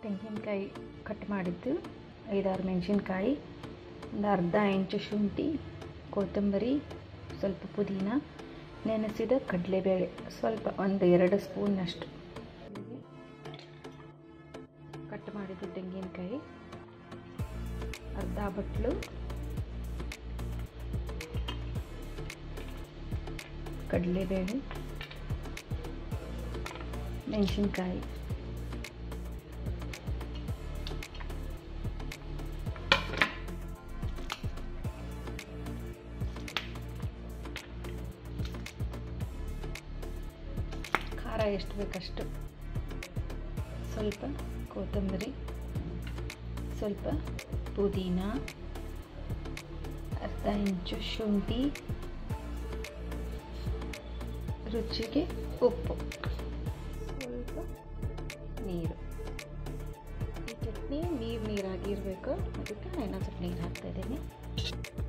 ತೆಂಗಿನಕಾಯಿ ಕಟ್ ಮಾಡಿದ್ದು ಐದಾರು ಮೆಣಸಿನ್ಕಾಯಿ ಒಂದು ಅರ್ಧ ಇಂಚು ಶುಂಠಿ ಕೊತ್ತಂಬರಿ ಸ್ವಲ್ಪ ಪುದೀನ ನೆನೆಸಿದ ಕಡಲೆಬೇಳೆ ಸ್ವಲ್ಪ ಒಂದು ಎರಡು ಸ್ಪೂನ್ನಷ್ಟು ಕಟ್ ಮಾಡಿದ್ದು ತೆಂಗಿನಕಾಯಿ ಅರ್ಧ ಬಟ್ಲು ಕಡಲೆಬೇಳೆ ಮೆಣಸಿನ್ಕಾಯಿ ಖಾರ ಎಷ್ಟು ಬೇಕಷ್ಟು ಸ್ವಲ್ಪ ಕೊತ್ತಂಬರಿ ಸ್ವಲ್ಪ ಪುದೀನ ಅರ್ಧ ಇಂಚು ಶುಂಠಿ ರುಚಿಗೆ ಉಪ್ಪು ಸ್ವಲ್ಪ ನೀರು ಈ ಚಟ್ನಿ ನೀರು ನೀರಾಗಿರಬೇಕು ಅದಕ್ಕೆ ನಾನು ಇನ್ನೊಂದು ಸ್ವಲ್ಪ ನೀರು ಹಾಕ್ತಾಯಿದ್ದೀನಿ